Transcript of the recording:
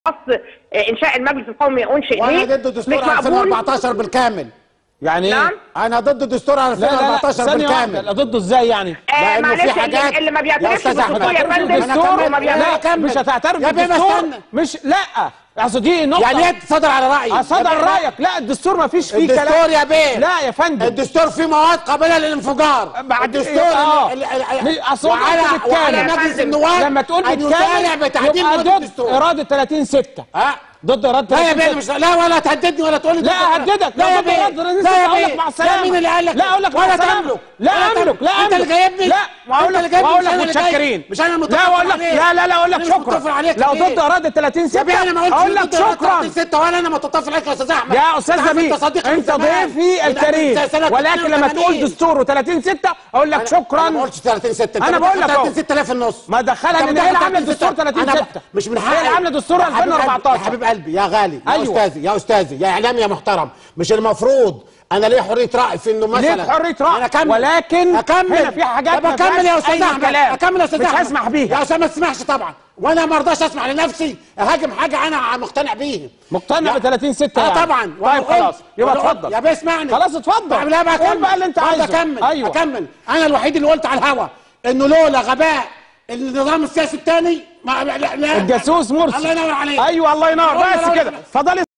خاص انشاء المجلس القومي انشئ وانا ليه ضد دستور مش مقبول 2014 بالكامل يعني ايه؟ نعم. انا ضد دستور لا لا لا 2014 ثانية واحدة بالكامل ضده ازاي يعني؟ آه لأنه في معلش حاجات- اللي, اللي ما يا بيعترفش أستاذ أحمد، بالدستور يا أنا فندم كمل. هو ما أنا بيعترفش لا أكمل. مش هتعترف يا بيه ما بالدستور استنى. مش لا اصل دي نقطة يعني ايه تصدر على رايي صدر يا بيه، رايك لا الدستور ما فيش فيه الدستور كلام يا بيه لا يا فندم الدستور فيه مواد قابله للانفجار بعد الدستور اه ال- ال- ال- مش- أصل هو وعلى بالكامل. وعلى يا مجلس فندم. النواب لما تقول أن يسارع بالكامل بتعديل يبقى مواد ضد الدستور اراده 30 6 ها ضد اراده لا يا 30 بيه 6 مش لا ولا تهددني ولا تقول لي لا ضد- اهددك لا يا ضد بيه إرادة 30 لا يا اقول لك بيه مع السلامه لا مين اللي قال لك لا اقول لك مع ولا السلامه تملك لا ولا املك تملك. لا انت اللي املك جايبني لا واقول انت لك اللي جايبني واقول مش لك أنا اللي جايب. متشكرين مش انا متفق لا واقول لك عليك. لا لا لا اقول لك أنا مش متفق شكرا عليك لو ليه؟ ضد اراده 30 6 يا بيه انا ما قلتش اقول لك ضد إرادة شكرا 6 ولا انا متطفل عليك يا استاذ احمد يا استاذ أنت عارف نبيل انت صديقي من انت زمان. ضيفي من الكريم سنة ولكن لما 82. تقول دستور و30 6 اقول لك شكرا انا ما قلتش 30 6 أنا بقول لك أهو. 30 6 في النص ما دخلها أنت لان هي اللي مدخل عامله 30 دستور 30 أنا 6 مش من هي حقي اللي عامله دستور يا حبيب قلبي- 2014 يا حبيب قلبي يا غالي يا أيوة. استاذي يا استاذي يا اعلامي يا محترم مش المفروض انا ليه حريه راي في انه مثلا ليك حرية رأي، انا اكمل ولكن اكمل هنا في حاجات طب ما اكمل يا فيهاش استاذ أي احمد كلام. اكمل يا استاذ مش احمد هسمح بيها. يا استاذ ما تسمحش طبعا وانا ما ارضاش اسمع لنفسي اهاجم حاجه انا مقتنع بيها مقتنع يا- ب 30 6 اه يعني. طبعا طيب خلاص يبقى وأنا قلت- اتفضل يا بيه اسمعني خلاص اتفضل طب لا بقى قول اكمل بقى اللي انت طب عايزه اكمل ايوه اكمل انا الوحيد اللي قلت على الهوا انه لولا غباء النظام السياسي الثاني ما لا لا الجاسوس مرسي الله ينور عليك ايوه الله ينور الله بس ينور كده عليك. اتفضلي